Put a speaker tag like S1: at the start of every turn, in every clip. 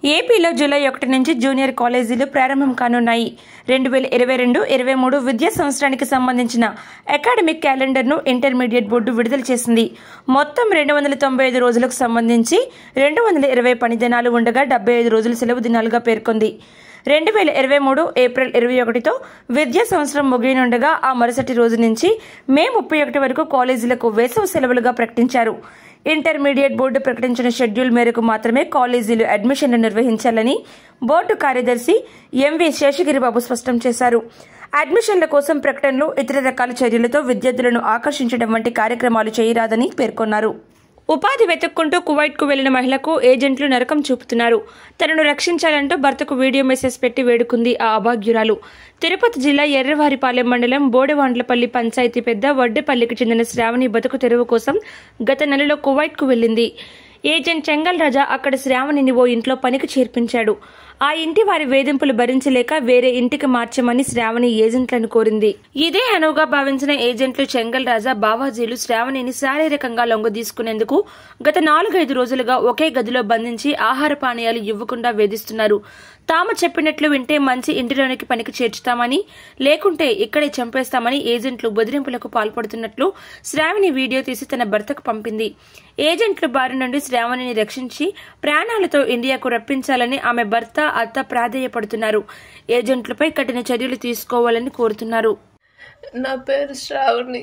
S1: ఏపీలో జూలై ఒకటి నుంచి జూనియర్ కాలేజీలు ప్రారంభం కానున్నాయి రెండు వేల ఇరవై రెండు ఇరవై మూడు విద్యా సంవత్సరానికి సంబంధించిన అకాడమిక్ క్యాలెండర్ను ఇంటర్మీడియట్ బోర్డు విడుదల చేసింది మొత్తం రెండు వందల తొంభై ఐదు రోజులకు సంబంధించి రెండు వందల ఇరవై పని దినాలు ఉండగా డెబ్బై ఐదు రోజులు సెలవు దినాలుగా పేర్కొంది రెండు వేల ఇరవై మూడు ఏప్రిల్ ఇరవై ఒకటితో విద్యా సంవత్సరం ముగియనుండగా ఆ మరుసటి రోజు నుంచి మే ముప్పై ఒకటి వరకు కాలేజీలకు వేసవి సెలవులుగా ప్రకటించారు ఇంటర్మీడియట్ బోర్డు ప్రకటించిన షెడ్యూల్ మేరకు మాత్రమే కాలేజీలు అడ్మిషన్లు నిర్వహించాలని బోర్డు కార్యదర్శి ఎంవి శేషగిరిబాబు స్పష్టం చేశారు అడ్మిషన్ల కోసం ప్రకటనలు ఇతర రకాల చర్యలతో విద్యార్థులను ఆకర్షించడం వంటి కార్యక్రమాలు చేయరాదని పేర్కొన్నారు ఉపాధి వెతుక్కుంటూ కువైట్కు వెళ్లిన మహిళకు ఏజెంట్లు నరకం చూపుతున్నారు తనను రక్షించాలంటూ భర్తకు వీడియో మెసేజ్ పెట్టి వేడుకుంది ఆ అభాగ్యురాలు తిరుపతి జిల్లా ఎర్రవారిపాలెం మండలం బోడెవాండ్లపల్లి పంచాయతీ పెద్ద వడ్డెపల్లికి చెందిన శ్రావణి బతుకు తెరువు కోసం గత నెలలో కువైట్కు వెళ్లింది ఏజెంట్ చెంగల్ రాజా అక్కడ శ్రావణిని ఓ ఇంట్లో పనికి చేర్పించాడు ఆ ఇంటి వారి వేధింపులు భరించలేక వేరే ఇంటికి మార్చమని శ్రావణి ఏజెంట్లను కోరింది ఇదే అనువుగా భావించిన ఏజెంట్లు చెంగల్ రాజా బావాజీలు శ్రావణిని శారీరకంగా లొంగదీసుకునేందుకు గత నాలుగైదు రోజులుగా ఒకే గదిలో బంధించి ఆహార పానీయాలు ఇవ్వకుండా వేధిస్తున్నారు తాము చెప్పినట్లు వింటే మంచి ఇంటిలోనికి పనికి చేర్చుతామని లేకుంటే ఇక్కడే చంపేస్తామని ఏజెంట్లు బెదిరింపులకు పాల్పడుతున్నట్లు శ్రావణి వీడియో తీసి తన భర్తకు పంపింది ఏజెంట్ల బారి నుండి శ్రావణిని రక్షించి ప్రాణాలతో ఇండియాకు రప్పించాలని ఆమె భర్త అత్త ప్రాధేయపడుతున్నారు ఏజెంట్లపై కఠిన చర్యలు తీసుకోవాలని కోరుతున్నారు
S2: నా పేరు శ్రావణి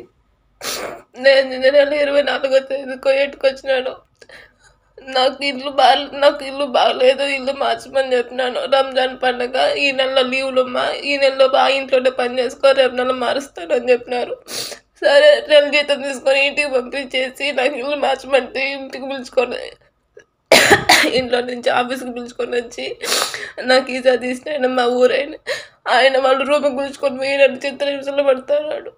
S2: నేను నిన్న నెల ఇరవై నాలుగో తేదీ కోయేటికి వచ్చినాను నాకు ఇల్లు బాగా నాకు ఇల్లు బాగలేదు ఇల్లు మార్చమని చెప్పినాను రంజాన్ పండగ ఈ నెలలో లీవ్లు అమ్మా ఈ నెలలో ఆ ఇంట్లోనే పని చేసుకో రేపు నెల మారుస్తాను అని చెప్పినారు సరే నెల జీతం తీసుకొని ఇంటికి పంపించేసి నాకు ఇల్లు మార్చమంటే ఇంటికి పిలుచుకొని ఇంట్లో నుంచి ఆఫీస్కి పిలుచుకొని వచ్చి నాకు ఈజా తీసిన మా ఊరైన ఆయన వాళ్ళు రూమ్కి పిలుచుకొని పోయి నన్ను చిత్రహింసలు పడుతున్నాడు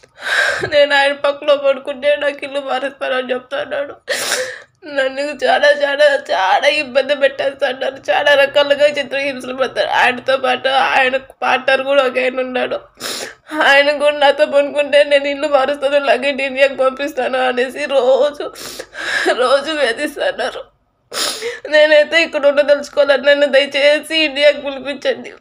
S2: నేను ఆయన పక్కలో పడుకుంటే నాకు ఇల్లు మారుస్తానని చెప్తున్నాడు నన్ను చాలా చాలా చాలా ఇబ్బంది పెట్టేస్తాడు చాలా రకాలుగా చిత్రహింసలు పడతాడు ఆయనతో పాటు ఆయన పార్ట్నర్ కూడా ఒక ఆయన ఉన్నాడు ఆయన కూడా నాతో పనుకుంటే నేను ఇల్లు మారుస్తాను లగేజ్ ఇండియాకి పంపిస్తాను అనేసి రోజు రోజు వేధిస్తున్నారు నేనైతే ఇక్కడ ఉండ తెలుసుకోవాలని నన్ను దయచేసి ఇండియాకి పిలిపించండి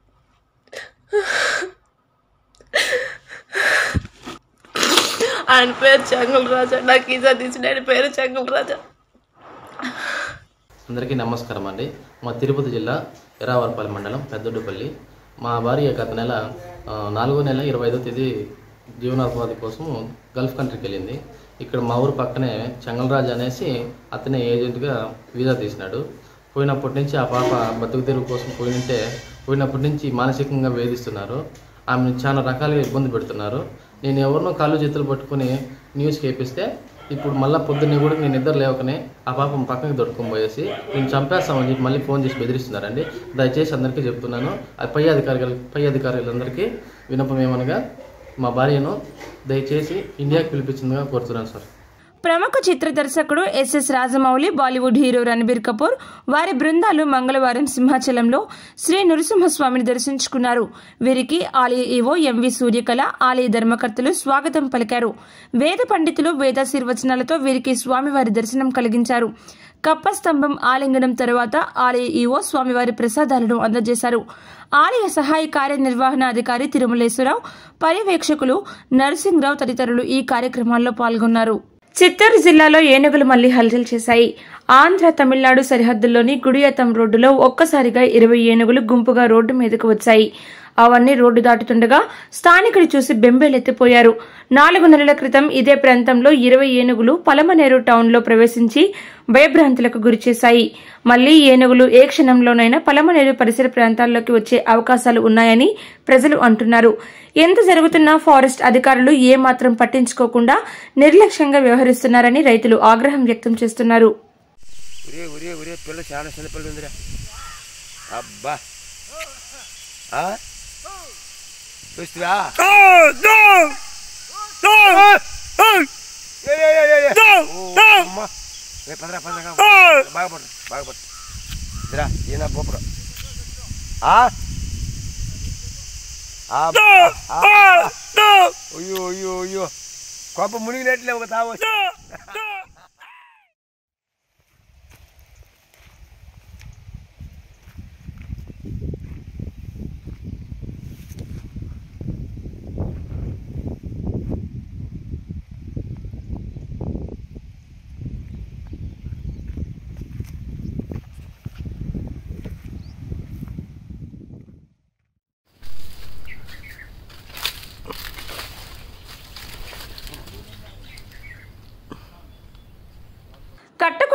S2: ఆయన పేరు చెంగల్ రాజా నాకు ఈజా తీసిన ఆయన పేరు చెంగల్ రాజా
S3: అందరికీ నమస్కారం అండి మా తిరుపతి జిల్లా ఎరావరపల్లి మండలం పెద్దొడ్డుపల్లి మా భార్య గత నెల ఆ, నాలుగో నెల ఇరవై ఐదో తేదీ జీవనోపాధి కోసం గల్ఫ్ కంట్రీకి వెళ్ళింది ఇక్కడ మా ఊరు పక్కనే చెంగల్రాజు అనేసి అతనే ఏజెంట్గా వీసా తీసినాడు పోయినప్పటి నుంచి ఆ పాప బతుకు తెరువు కోసం పోయినంటే పోయినప్పటి నుంచి మానసికంగా వేధిస్తున్నారు ఆమెను చాలా రకాలుగా ఇబ్బంది పెడుతున్నారు నేను ఎవరినో కాళ్ళు చేతులు పట్టుకుని న్యూస్కి వేపిస్తే ఇప్పుడు మళ్ళీ పొద్దున్నే కూడా నేను నిద్ర లేవకనే ఆ పాపం పక్కకి దొడుకొని పోయేసి నేను చంపేస్తామని చెప్పి మళ్ళీ ఫోన్ చేసి బెదిరిస్తున్నారండి దయచేసి అందరికీ చెప్తున్నాను ఆ పై అధికారులు పై అధికారులందరికీ వినపం ఏమనగా మా భార్యను దయచేసి ఇండియాకి పిలిపించిందిగా కోరుతున్నాను సార్
S1: ప్రముఖ చిత్ర దర్శకుడు SS Rajamouli Bollywood hero Ranbir Kapoor వారి బృందాలు మంగళవారం సింహాచలంలో శ్రీ నృసింహస్వామిని దర్శించుకున్నారు వీరికి ఆలయ ఈవో ఎంవి సూర్యకళ ఆలయ ధర్మకర్తలు స్వాగతం పలికారు వేద పండితులు వేదాశీర్వచనాలతో వీరికి స్వామివారి దర్శనం కలిగించారు కప్ప స్తంభం ఆలింగనం తరువాత ఆలయ ఈవో స్వామివారి ప్రసాదాలను అందజేశారు ఆలయ సహాయ కార్యనిర్వహణ అధికారి తిరుమలేశ్వరరావు పర్యవేక్షకులు నరసింహరావు తదితరులు ఈ కార్యక్రమాల్లో పాల్గొన్నారు చిత్తూరు జిల్లాలో ఏనుగులు మళ్లీ హల్చల్ చేశాయి ఆంధ్ర తమిళనాడు సరిహద్దుల్లోని గుడియతం రోడ్డులో ఒక్కసారిగా ఇరవై ఏనుగులు గుంపుగా రోడ్డు మీదకు వచ్చాయి అవన్నీ రోడ్డు దాటుతుండగా స్థానికులు చూసి బెంబేలెత్తిపోయారు నాలుగు నెలల క్రితం ఇదే ప్రాంతంలో ఇరవై ఏనుగులు పలమనేరు టౌన్లో ప్రవేశించి భయభ్రాంతులకు గురిచేశాయి మళ్లీ ఏనుగులు ఏ క్షణంలోనైనా పలమనేరు పరిసర ప్రాంతాల్లోకి వచ్చే అవకాశాలు ఉన్నాయని ప్రజలు అంటున్నారు ఎంత జరుగుతున్నా ఫారెస్ట్ అధికారులు ఏమాత్రం పట్టించుకోకుండా నిర్లక్ష్యంగా వ్యవహరిస్తున్నారని రైతులు ఆగ్రహం వ్యక్తం చేస్తున్నారు
S4: ఒరే ఒరే ఒరే పిల్ల చాలా చిన్న పిల్ల ఉందిరా అబ్బా ఆ? చూస్తువా ఏ, ఏ, ఏ, ఏ, ఏ. ఓ, అమ్మా. ఏ, పదరా పదరా బాగా పడు బాగా పడు ఇదిరా ఈయన పోపడు ఆ అబ్బా, అబ్బా. అయ్యో అయ్యో అయ్యో కోప మునిగినట్లే ఒక తావు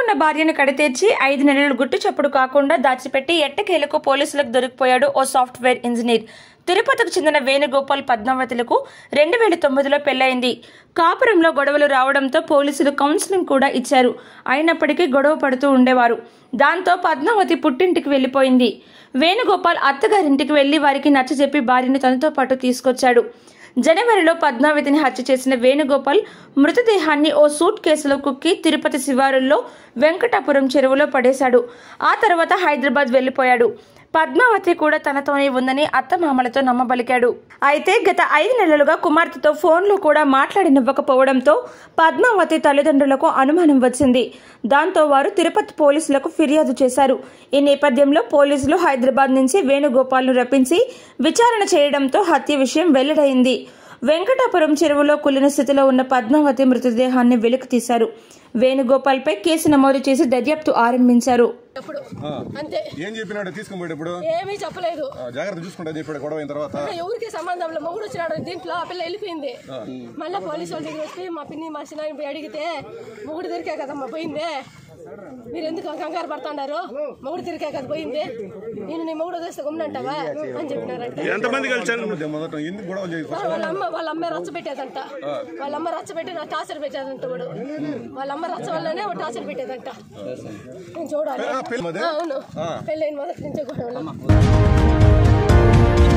S1: కట్టుకున్న భార్యను కడితేర్చి ఐదు నెలలు గుట్టు చప్పుడు కాకుండా దాచిపెట్టి ఎట్టకేలకు పోలీసులకు దొరికిపోయాడు ఓ సాఫ్ట్వేర్ ఇంజనీర్ తిరుపతికి చెందిన వేణుగోపాల్ పద్మావతులకు రెండు వేల తొమ్మిదిలో పెళ్లైంది కాపురంలో గొడవలు రావడంతో పోలీసులు కౌన్సిలింగ్ కూడా ఇచ్చారు అయినప్పటికీ గొడవ పడుతూ ఉండేవారు దాంతో పద్మావతి పుట్టింటికి వెళ్లిపోయింది వేణుగోపాల్ అత్తగారింటికి వెళ్లి వారికి నచ్చజెప్పి భార్యను తనతో పాటు తీసుకొచ్చాడు జనవరిలో పద్మావతిని హత్య చేసిన వేణుగోపాల్ మృతదేహాన్ని ఓ సూట్ కేసులో కుక్కి తిరుపతి శివారుల్లో వెంకటాపురం చెరువులో పడేశాడు ఆ తర్వాత హైదరాబాద్ వెళ్లిపోయాడు పద్మావతి కూడా తనతోనే ఉందని అత్తమామలతో నమ్మబలికాడు అయితే గత ఐదు నెలలుగా కుమార్తెతో ఫోన్లో కూడా మాట్లాడినివ్వకపోవడంతో పద్మావతి తల్లిదండ్రులకు అనుమానం వచ్చింది దాంతో వారు తిరుపతి పోలీసులకు ఫిర్యాదు చేశారు ఈ నేపథ్యంలో పోలీసులు హైదరాబాద్ నుంచి వేణుగోపాల్ను రప్పించి విచారణ చేయడంతో హత్య విషయం వెల్లడైంది వెంకటాపురం చెరువులో కులిన స్థితిలో ఉన్న పద్మావతి మృతదేహాన్ని వెలికి తీశారు వేణుగోపాల్పై కేసు నమోదు చేసి దర్యాప్తు ఆరంభించారు
S2: అప్పుడు అంతే
S5: ఏం చెప్పినాడు తీసుకుని పోయేటప్పుడు
S2: ఏమీ చెప్పలేదు
S5: ఆ, జాగ్రత్త చూసుకుంటా చెప్పాడు గొడవ అయిన తర్వాత
S2: ఎవరికి సంబంధంలో మొగుడు వచ్చినాడు దీంట్లో ఆ పిల్ల వెళ్ళిపోయింది మళ్ళీ పోలీసు వాళ్ళ దగ్గర వచ్చి మా పిన్ని మా చిన్న పోయి అడిగితే మొగుడు దొరికే కదమ్మా పోయింది మీరు ఎందుకు కంగారు పడుతున్నారు మొగుడు తిరిగే కదా పోయింది నేను నీ మొగుడు వదిలేస్తే గమ్మునంటావా అని చెప్పినారంట
S5: ఎంతమంది కలిసారు మొదట ఎందుకు గొడవ చేసి
S2: వాళ్ళ అమ్మ వాళ్ళ అమ్మ రచ్చ పెట్టేదంట వాళ్ళ అమ్మ రచ్చ పెట్టి నా టార్చర్ పెట్టేదంట వాడు వాళ్ళ అమ్మ రచ్చ వల్లనే వాడు టార్చర్ పెట్టేదంట నేను చూడాలి
S5: పెళ్ళి మొదలు?
S2: ఆ, అవును పెళ్ళైన మొదటి నుంచే గొడవలు